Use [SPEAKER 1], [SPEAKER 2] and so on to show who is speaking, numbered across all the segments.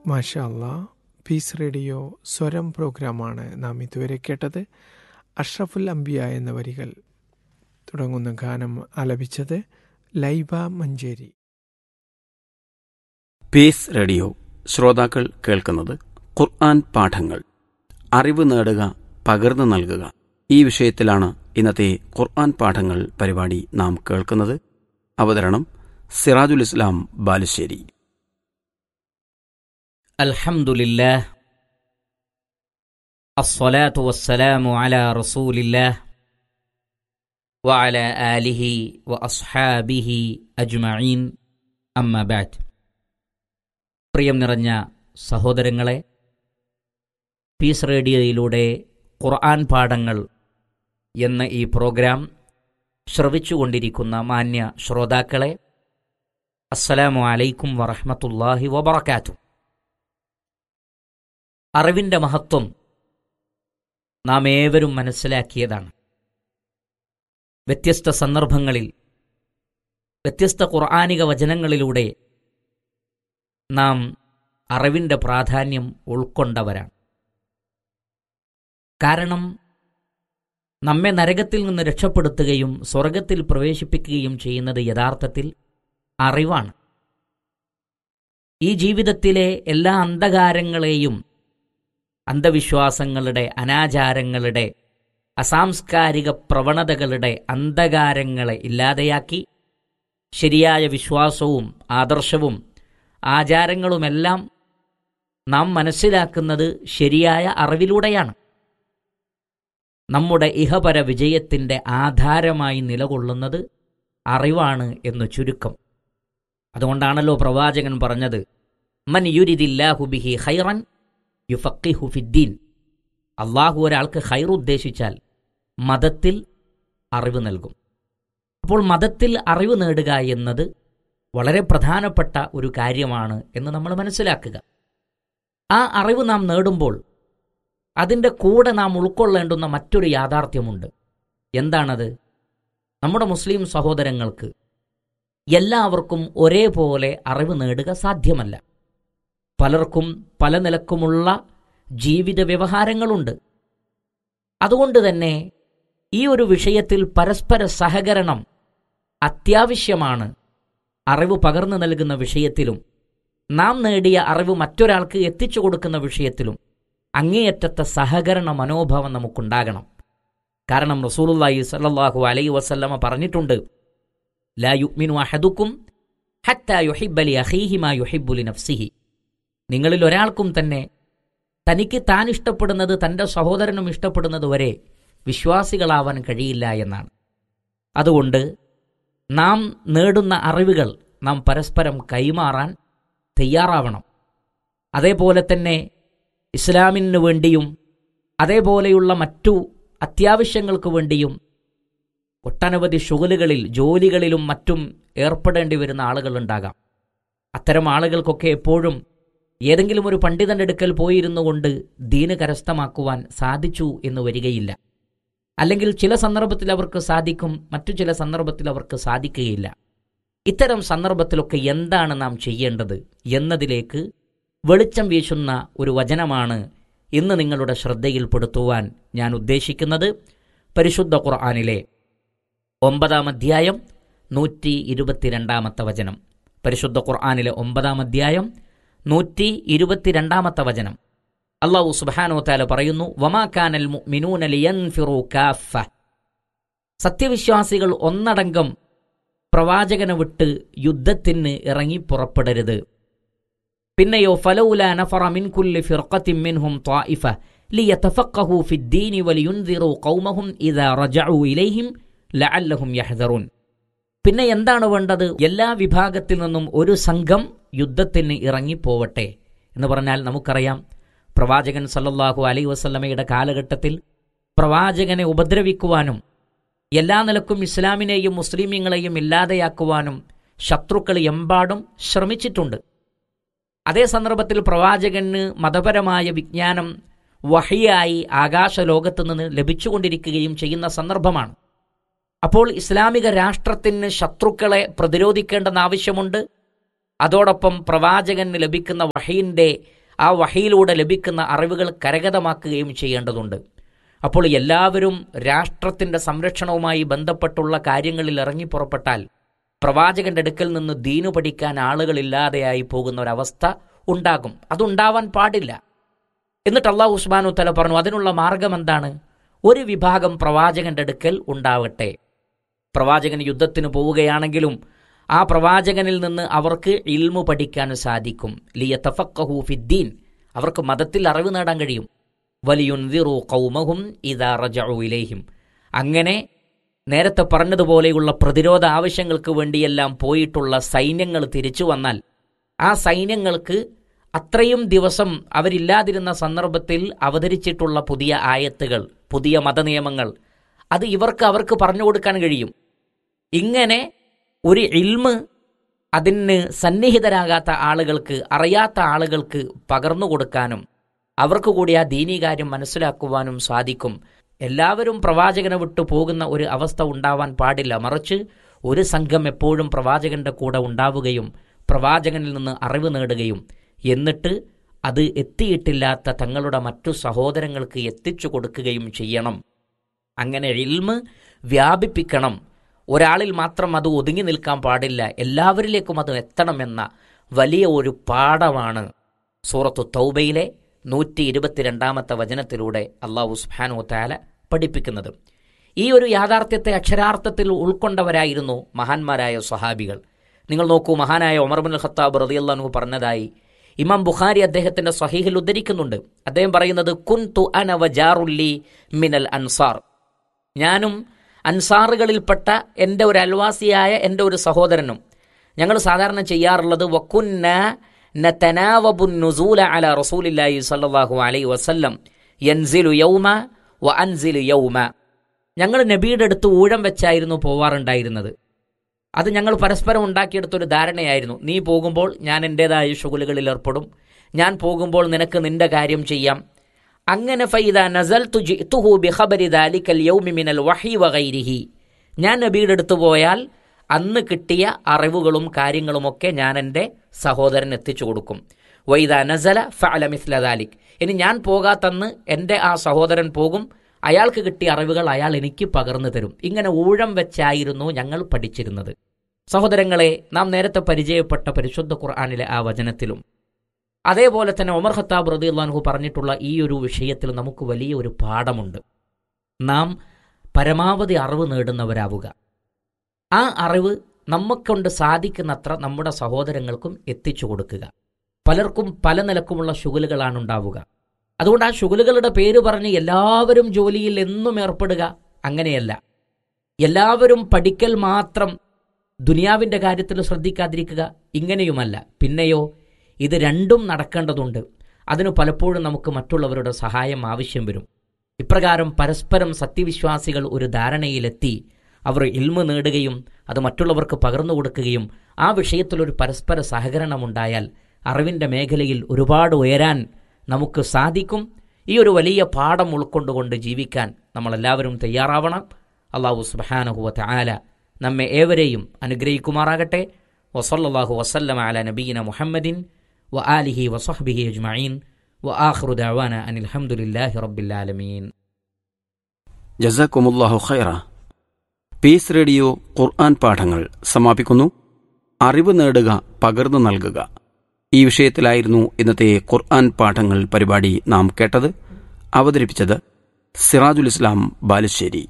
[SPEAKER 1] മാഷാ അല്ലാ piece radio സ്വരം പ്രോഗ്രാമാണ് നാം ഇതുവരെ കേട്ടത് അഷ്റഫുൽ അംബിയ എന്ന വരികൾ തുടങ്ങുന്ന ഗാനം ആലപിച്ചത് ലൈബ മഞ്ചേരി
[SPEAKER 2] പീസ് റേഡിയോ ശ്രോതാക്കൾ കേൾക്കുന്നത് ഖുർആൻ പാഠങ്ങൾ അറിവ് നേടുക പകർന്നു നൽകുക ഈ വിഷയത്തിലാണ് ഇന്നത്തെ ഖുർആൻ പാഠങ്ങൾ പരിപാടി നാം കേൾക്കുന്നത് അവതരണം സിറാജുൽ ഇസ്ലാം ബാലുശ്ശേരി
[SPEAKER 3] الحمد لله الصلاة والسلام على رسول الله وعلى آله وأصحابه أجمعين أما بعد പ്രിയം നിറഞ്ഞ സഹോദരങ്ങളെ പീസ് റേഡിയോയിലൂടെ ഖുർആൻ പാഠങ്ങൾ എന്ന ഈ പ്രോഗ്രാം ശ്രവിച്ചുകൊണ്ടിരിക്കുന്ന മാന്യ ശ്രോതാക്കളെ അസ്സലാമു അലൈക്കും വറഹ്മത്തുള്ളാഹി വബറകാതുഹു അറിവിന്റെ മഹത്വം നാം ഏവരും മനസ്സിലാക്കിയതാണ് വ്യത്യസ്ത സന്ദർഭങ്ങളിൽ വ്യത്യസ്ത ഖുർആാനിക വചനങ്ങളിലൂടെ നാം അറിവിന്റെ പ്രാധാന്യം ഉൾക്കൊണ്ടവരാണ് കാരണം നമ്മെ നരകത്തിൽ നിന്ന് രക്ഷപ്പെടുത്തുകയും സ്വർഗത്തിൽ പ്രവേശിപ്പിക്കുകയും ചെയ്യുന്നത് യഥാർത്ഥത്തിൽ അറിവാണ് ഈ ജീവിതത്തിലെ എല്ലാ അന്ധകാരങ്ങളെയും അന്ധവിശ്വാസങ്ങളുടെ അനാചാരങ്ങളുടെ അസാംസ്കാരിക പ്രവണതകളുടെ അന്ധകാരങ്ങളെ ഇല്ലാതെയാക്കി ശരിയായ വിശ്വാസവും ആദർശവും ആചാരങ്ങളുമെല്ലാം നാം മനസ്സിലാക്കുന്നത് ശരിയായ അറിവിലൂടെയാണ് നമ്മുടെ ഇഹപര വിജയത്തിൻ്റെ ആധാരമായി നിലകൊള്ളുന്നത് അറിവാണ് എന്ന് ചുരുക്കം അതുകൊണ്ടാണല്ലോ പ്രവാചകൻ പറഞ്ഞത് മൻ യുരിദില്ലാഹു ബിഹി ഖൈറൻ യുഫക്കിഹു ഫിദ്ദീൻ അള്ളാഹു ഒരാൾക്ക് ഹൈർ ഉദ്ദേശിച്ചാൽ മതത്തിൽ അറിവ് നൽകും അപ്പോൾ മതത്തിൽ അറിവ് നേടുക എന്നത് വളരെ പ്രധാനപ്പെട്ട ഒരു കാര്യമാണ് എന്ന് നമ്മൾ മനസ്സിലാക്കുക ആ അറിവ് നാം നേടുമ്പോൾ അതിൻ്റെ കൂടെ നാം ഉൾക്കൊള്ളേണ്ടുന്ന മറ്റൊരു യാഥാർത്ഥ്യമുണ്ട് എന്താണത് നമ്മുടെ മുസ്ലിം സഹോദരങ്ങൾക്ക് എല്ലാവർക്കും ഒരേപോലെ അറിവ് നേടുക സാധ്യമല്ല പലർക്കും പല നിലക്കുമുള്ള ജീവിത വ്യവഹാരങ്ങളുണ്ട് അതുകൊണ്ട് തന്നെ ഈ ഒരു വിഷയത്തിൽ പരസ്പര സഹകരണം അത്യാവശ്യമാണ് അറിവ് പകർന്നു നൽകുന്ന വിഷയത്തിലും നാം നേടിയ അറിവ് മറ്റൊരാൾക്ക് എത്തിച്ചു കൊടുക്കുന്ന വിഷയത്തിലും അങ്ങേയറ്റത്തെ സഹകരണ മനോഭാവം നമുക്കുണ്ടാകണം കാരണം റസൂലുള്ളാഹി സ്വല്ലല്ലാഹു അലൈഹി വസല്ലമ പറഞ്ഞിട്ടുണ്ട് ലാ യുഅ്മിനു അഹദുക്കും ഹത്താ യുഹിബ്ബ ലി അഖീഹി മാ യുഹിബ്ബു ലി നഫ്സിഹി നിങ്ങളിൽ ഒരാൾക്കും തന്നെ തനിക്ക് താൻ ഇഷ്ടപ്പെടുന്നത് തൻ്റെ സഹോദരനും ഇഷ്ടപ്പെടുന്നത് വരെ വിശ്വാസികളാവാൻ കഴിയില്ല എന്നാണ് അതുകൊണ്ട് നാം നേടുന്ന അറിവുകൾ നാം പരസ്പരം കൈമാറാൻ തയ്യാറാവണം അതേപോലെ തന്നെ ഇസ്ലാമിനു വേണ്ടിയും അതേപോലെയുള്ള മറ്റു അത്യാവശ്യങ്ങൾക്ക് വേണ്ടിയും ഒട്ടനവധി ഷുഗലുകളിൽ ജോലികളിലും മറ്റും ഏർപ്പെടേണ്ടി വരുന്ന ആളുകളുണ്ടാകാം അത്തരം ആളുകൾക്കൊക്കെ എപ്പോഴും ഏതെങ്കിലും ഒരു പണ്ഡിതന്റെ അടുക്കൽ പോയിരുന്നു കൊണ്ട് ദീന് കരസ്ഥമാക്കുവാൻ സാധിച്ചു എന്ന് വരികയില്ല അല്ലെങ്കിൽ ചില സന്ദർഭത്തിൽ അവർക്ക് സാധിക്കും മറ്റു ചില സന്ദർഭത്തിൽ അവർക്ക് സാധിക്കുകയില്ല ഇത്തരം സന്ദർഭത്തിലൊക്കെ എന്താണ് നാം ചെയ്യേണ്ടത് എന്നതിലേക്ക് വെളിച്ചം വീശുന്ന ഒരു വചനമാണ് ഇന്ന് നിങ്ങളുടെ ശ്രദ്ധയിൽപ്പെടുത്തുവാൻ ഞാൻ ഉദ്ദേശിക്കുന്നത് പരിശുദ്ധ ഖുർആാനിലെ ഒമ്പതാം അധ്യായം നൂറ്റി ഇരുപത്തിരണ്ടാമത്തെ വചനം പരിശുദ്ധ ഖുർആാനിലെ ഒമ്പതാം അധ്യായം നൂറ്റി ഇരുപത്തിരണ്ടാമത്തെ വചനം അള്ളാഹു സുബാനോ താല പറയുന്നു വമാക്കാനൽ മിനൂനലിയൻഫിറു കാഫ സത്യവിശ്വാസികൾ ഒന്നടങ്കം പ്രവാചകനെ വിട്ട് യുദ്ധത്തിന് ഇറങ്ങി പുറപ്പെടരുത് പിന്നെയോ ഫലൗല നഫറ മിൻ കുല്ലി ഫിർഖത്തിൻ മിൻഹും ത്വായിഫ ലിയതഫഖഹു ഫിദ്ദീനി വലിയുൻദിറു ഖൗമഹും ഇദാ റജഉ ഇലൈഹിം ലഅല്ലഹും യഹ്ദറുൻ പിന്നെ എന്താണ് വേണ്ടത് എല്ലാ വിഭാഗത്തിൽ നിന്നും ഒരു സംഘം യുദ്ധത്തിന് ഇറങ്ങിപ്പോവട്ടെ എന്ന് പറഞ്ഞാൽ നമുക്കറിയാം പ്രവാചകൻ സല്ലല്ലാഹു അലൈ വസല്ലമയുടെ കാലഘട്ടത്തിൽ പ്രവാചകനെ ഉപദ്രവിക്കുവാനും എല്ലാ നിലക്കും ഇസ്ലാമിനെയും മുസ്ലിമീങ്ങളെയും ഇല്ലാതെയാക്കുവാനും ശത്രുക്കൾ എമ്പാടും ശ്രമിച്ചിട്ടുണ്ട് അതേ സന്ദർഭത്തിൽ പ്രവാചകന് മതപരമായ വിജ്ഞാനം വഹിയായി ആകാശലോകത്ത് നിന്ന് ലഭിച്ചുകൊണ്ടിരിക്കുകയും ചെയ്യുന്ന സന്ദർഭമാണ് അപ്പോൾ ഇസ്ലാമിക രാഷ്ട്രത്തിന് ശത്രുക്കളെ പ്രതിരോധിക്കേണ്ടെന്ന ആവശ്യമുണ്ട് അതോടൊപ്പം പ്രവാചകന് ലഭിക്കുന്ന വഹീൻ്റെ ആ വഹയിലൂടെ ലഭിക്കുന്ന അറിവുകൾ കരഗതമാക്കുകയും ചെയ്യേണ്ടതുണ്ട് അപ്പോൾ എല്ലാവരും രാഷ്ട്രത്തിന്റെ സംരക്ഷണവുമായി ബന്ധപ്പെട്ടുള്ള കാര്യങ്ങളിൽ ഇറങ്ങി പുറപ്പെട്ടാൽ പ്രവാചകന്റെ അടുക്കൽ നിന്ന് ദീനു പഠിക്കാൻ ആളുകളില്ലാതെയായി പോകുന്ന ഒരവസ്ഥ ഉണ്ടാകും അതുണ്ടാവാൻ പാടില്ല എന്നിട്ട് അള്ളാഹു ഉസ്മാനു തല പറഞ്ഞു അതിനുള്ള മാർഗം എന്താണ് ഒരു വിഭാഗം പ്രവാചകന്റെ അടുക്കൽ ഉണ്ടാവട്ടെ പ്രവാചകൻ യുദ്ധത്തിന് പോവുകയാണെങ്കിലും ആ പ്രവാചകനിൽ നിന്ന് അവർക്ക് ഇൽമു പഠിക്കാൻ സാധിക്കും ലിയ തഫക്കഹു ഫിദ്ദീൻ അവർക്ക് മതത്തിൽ അറിവ് നേടാൻ കഴിയും വലിയുൻതിറു കൗമഹും ഇതാ റജഉ ഇലൈഹിം അങ്ങനെ നേരത്തെ പറഞ്ഞതുപോലെയുള്ള പ്രതിരോധ ആവശ്യങ്ങൾക്ക് വേണ്ടിയെല്ലാം പോയിട്ടുള്ള സൈന്യങ്ങൾ തിരിച്ചു വന്നാൽ ആ സൈന്യങ്ങൾക്ക് അത്രയും ദിവസം അവരില്ലാതിരുന്ന സന്ദർഭത്തിൽ അവതരിച്ചിട്ടുള്ള പുതിയ ആയത്തുകൾ പുതിയ മതനിയമങ്ങൾ അത് ഇവർക്ക് അവർക്ക് പറഞ്ഞു കൊടുക്കാൻ കഴിയും ഇങ്ങനെ ഒരു ഇൽമ് അതിന് സന്നിഹിതരാകാത്ത ആളുകൾക്ക് അറിയാത്ത ആളുകൾക്ക് പകർന്നു കൊടുക്കാനും അവർക്ക് കൂടി ആ ദീനീ കാര്യം മനസ്സിലാക്കുവാനും സാധിക്കും എല്ലാവരും പ്രവാചകനെ വിട്ടു പോകുന്ന ഒരു അവസ്ഥ ഉണ്ടാവാൻ പാടില്ല മറിച്ച് ഒരു സംഘം എപ്പോഴും പ്രവാചകന്റെ കൂടെ ഉണ്ടാവുകയും പ്രവാചകനിൽ നിന്ന് അറിവ് നേടുകയും എന്നിട്ട് അത് എത്തിയിട്ടില്ലാത്ത തങ്ങളുടെ മറ്റു സഹോദരങ്ങൾക്ക് എത്തിച്ചു കൊടുക്കുകയും ചെയ്യണം അങ്ങനെ ഇൽമ് വ്യാപിപ്പിക്കണം ഒരാളിൽ മാത്രം അത് ഒതുങ്ങി നിൽക്കാൻ പാടില്ല എല്ലാവരിലേക്കും അത് എത്തണമെന്ന വലിയ ഒരു പാഠമാണ് സൂറത്തു തൗബയിലെ നൂറ്റി ഇരുപത്തിരണ്ടാമത്തെ വചനത്തിലൂടെ അള്ളാഹു സുബ്ഹാനഹു താല പഠിപ്പിക്കുന്നത് ഈ ഒരു യാഥാർത്ഥ്യത്തെ അക്ഷരാർത്ഥത്തിൽ ഉൾക്കൊണ്ടവരായിരുന്നു മഹാന്മാരായ സ്വഹാബികൾ നിങ്ങൾ നോക്കൂ മഹാനായ ഒമർബുൽ ഖത്താബ് റളിയല്ലാഹു പറഞ്ഞതായി ഇമാം ബുഖാരി അദ്ദേഹത്തിന്റെ സ്വഹീഹിൽ ഉദ്ധരിക്കുന്നുണ്ട് അദ്ദേഹം പറയുന്നത് കുൻ തു അന വജാറുല്ലി മിനൽ അൻസാർ ഞാനും അൻസാറുകളിൽപ്പെട്ട എൻ്റെ ഒരു അൽവാസിയായ എൻ്റെ ഒരു സഹോദരനും ഞങ്ങൾ സാധാരണ ചെയ്യാറുള്ളത് വക്കുന്ന നതനാവബു നുസൂല അല റസൂലില്ലാഹി സല്ലല്ലാഹു അലൈഹി വസല്ലം യൻസിലു യൗമ വ അൻസിലു യൗമ ഞങ്ങൾ നബിയുടെ അടുത്ത് ഊഴം വെച്ചായിരുന്നു പോവാറുണ്ടായിരുന്നത് അത് ഞങ്ങൾ പരസ്പരം ഉണ്ടാക്കിയെടുത്തൊരു ധാരണയായിരുന്നു നീ പോകുമ്പോൾ ഞാൻ എൻ്റെതായ ഷുഗലുകളിൽ ഏർപ്പെടും ഞാൻ പോകുമ്പോൾ നിനക്ക് നിന്റെ കാര്യം ചെയ്യാം അങ്ങനെ ഫൈദ നസൽ തുഹു ബിഖബരി ദാലിക്കൽ യൗമി മിനൽ വഹി വഗൈരിഹി ഞാൻ നബിയുടെ അടുത്ത് പോയാൽ അന്ന് കിട്ടിയ അറിവുകളും കാര്യങ്ങളുമൊക്കെ ഞാൻ എൻ്റെ സഹോദരൻ എത്തിച്ചു കൊടുക്കും വൈദ നസല ഫഅല മിസ്ല ദാലിക് ഇനി ഞാൻ പോകാത്തന്ന് എൻ്റെ ആ സഹോദരൻ പോകും അയാൾക്ക് കിട്ടിയ അറിവുകൾ അയാൾ എനിക്ക് പകർന്നു തരും ഇങ്ങനെ ഊഴം വെച്ചായിരുന്നു ഞങ്ങൾ പഠിച്ചിരുന്നത് സഹോദരങ്ങളെ നാം നേരത്തെ പരിചയപ്പെട്ട പരിശുദ്ധ ഖുർആാനിലെ ആ വചനത്തിലും അതേപോലെ തന്നെ ഒമർ ഖത്താബ് റതി അള്ളാൻഹു പറഞ്ഞിട്ടുള്ള ഈ ഒരു വിഷയത്തിൽ നമുക്ക് വലിയ ഒരു പാഠമുണ്ട് നാം പരമാവധി അറിവ് നേടുന്നവരാവുക ആ അറിവ് നമുക്കൊണ്ട് സാധിക്കുന്നത്ര നമ്മുടെ സഹോദരങ്ങൾക്കും എത്തിച്ചു കൊടുക്കുക പലർക്കും പല നിലക്കുമുള്ള ശുഗലുകളാണ് ഉണ്ടാവുക അതുകൊണ്ട് ആ ശുഗലുകളുടെ പേര് പറഞ്ഞ് എല്ലാവരും ജോലിയിൽ എന്നും ഏർപ്പെടുക അങ്ങനെയല്ല എല്ലാവരും പഠിക്കൽ മാത്രം ദുനിയാവിന്റെ കാര്യത്തിൽ ശ്രദ്ധിക്കാതിരിക്കുക ഇങ്ങനെയുമല്ല പിന്നെയോ ഇത് രണ്ടും നടക്കേണ്ടതുണ്ട് അതിനു പലപ്പോഴും നമുക്ക് മറ്റുള്ളവരുടെ സഹായം ആവശ്യം വരും ഇപ്രകാരം പരസ്പരം സത്യവിശ്വാസികൾ ഒരു ധാരണയിലെത്തി അവർ ഇൽമ നേടുകയും അത് മറ്റുള്ളവർക്ക് പകർന്നു കൊടുക്കുകയും ആ വിഷയത്തിൽ ഒരു പരസ്പര സഹകരണമുണ്ടായാൽ അറിവിന്റെ മേഖലയിൽ ഒരുപാട് ഉയരാൻ നമുക്ക് സാധിക്കും ഈ ഒരു വലിയ പാഠം ഉൾക്കൊണ്ടുകൊണ്ട് ജീവിക്കാൻ നമ്മളെല്ലാവരും തയ്യാറാവണം അള്ളാഹു സുബാനഹുവ ആല നമ്മെ ഏവരെയും അനുഗ്രഹിക്കുമാറാകട്ടെ വസല്ലാഹു വസല്ലം അല നബീന മുഹമ്മദിൻ വ ആലിഹി വസഹ്ബിഹി അജ്മഈൻ വ ആഖിറു ദഅവാന അനിൽ ഹംദുലില്ലാഹി റബ്ബിൽ ആലമീൻ
[SPEAKER 2] ജസാക്കുമുല്ലാഹു ഖൈറ പീസ് റേഡിയോ ഖുർആൻ പാഠങ്ങൾ സമാപിക്കുന്നു അറിവ് നേടുക പകർന്നു നൽകുക ഈ വിഷയത്തിലായിരുന്നു ഇന്നത്തെ ഖുർആൻ പാഠങ്ങൾ പരിപാടി നാം കേട്ടത് അവതരിപ്പിച്ചത് സിറാജുൽ ഇസ്ലാം ബാലുശ്ശേരി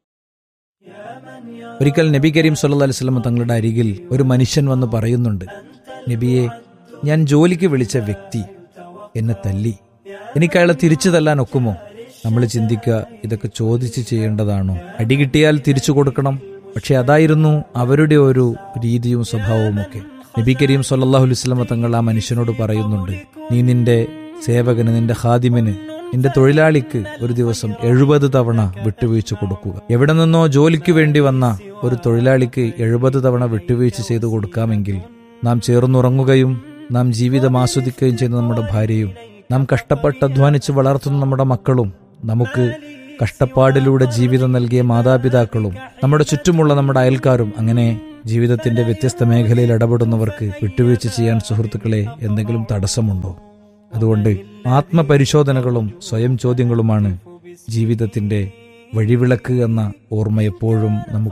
[SPEAKER 4] ഒരിക്കൽ നബി കരീം സല്ലല്ലാഹു അലൈഹി വസല്ലം തങ്ങളുടെ അരികിൽ ഒരു മനുഷ്യൻ വന്ന് പറയുന്നുണ്ട് നബിയെ ഞാൻ ജോലിക്ക് വിളിച്ച വ്യക്തി എന്നെ തല്ലി എനിക്ക് അയാളെ തിരിച്ചു തല്ലാൻ ഒക്കുമോ നമ്മൾ ചിന്തിക്കുക ഇതൊക്കെ ചോദിച്ച് ചെയ്യേണ്ടതാണോ അടി കിട്ടിയാൽ തിരിച്ചു കൊടുക്കണം പക്ഷെ അതായിരുന്നു അവരുടെ ഒരു രീതിയും സ്വഭാവവും ഒക്കെ നബി കരീം സല്ലല്ലാഹു അലൈഹി വസല്ലം തങ്ങൾ ആ മനുഷ്യനോട് പറയുന്നുണ്ട് നീ നിന്റെ സേവകന് നിന്റെ ഹാദിമിന് നിന്റെ തൊഴിലാളിക്ക് ഒരു ദിവസം എഴുപത് തവണ വിട്ടുവീഴ്ച കൊടുക്കുക എവിടെ നിന്നോ ജോലിക്ക് വേണ്ടി വന്ന ഒരു തൊഴിലാളിക്ക് എഴുപത് തവണ വിട്ടുവീഴ്ച ചെയ്തു കൊടുക്കാമെങ്കിൽ നാം ചേർന്നുറങ്ങുകയും നാം ജീവിതം ആസ്വദിക്കുകയും ചെയ്യുന്ന നമ്മുടെ ഭാര്യയും നാം കഷ്ടപ്പെട്ട് അധ്വാനിച്ച് വളർത്തുന്ന നമ്മുടെ മക്കളും നമുക്ക് കഷ്ടപ്പാടിലൂടെ ജീവിതം നൽകിയ മാതാപിതാക്കളും നമ്മുടെ ചുറ്റുമുള്ള നമ്മുടെ അയൽക്കാരും അങ്ങനെ ജീവിതത്തിന്റെ വ്യത്യസ്ത മേഖലയിൽ ഇടപെടുന്നവർക്ക് വിട്ടുവീഴ്ച ചെയ്യാൻ സുഹൃത്തുക്കളെ എന്തെങ്കിലും തടസ്സമുണ്ടോ അതുകൊണ്ട് ആത്മപരിശോധനകളും സ്വയം ചോദ്യങ്ങളുമാണ് ജീവിതത്തിന്റെ വഴിവിളക്ക് എന്ന ഓർമ്മ എപ്പോഴും നമുക്ക്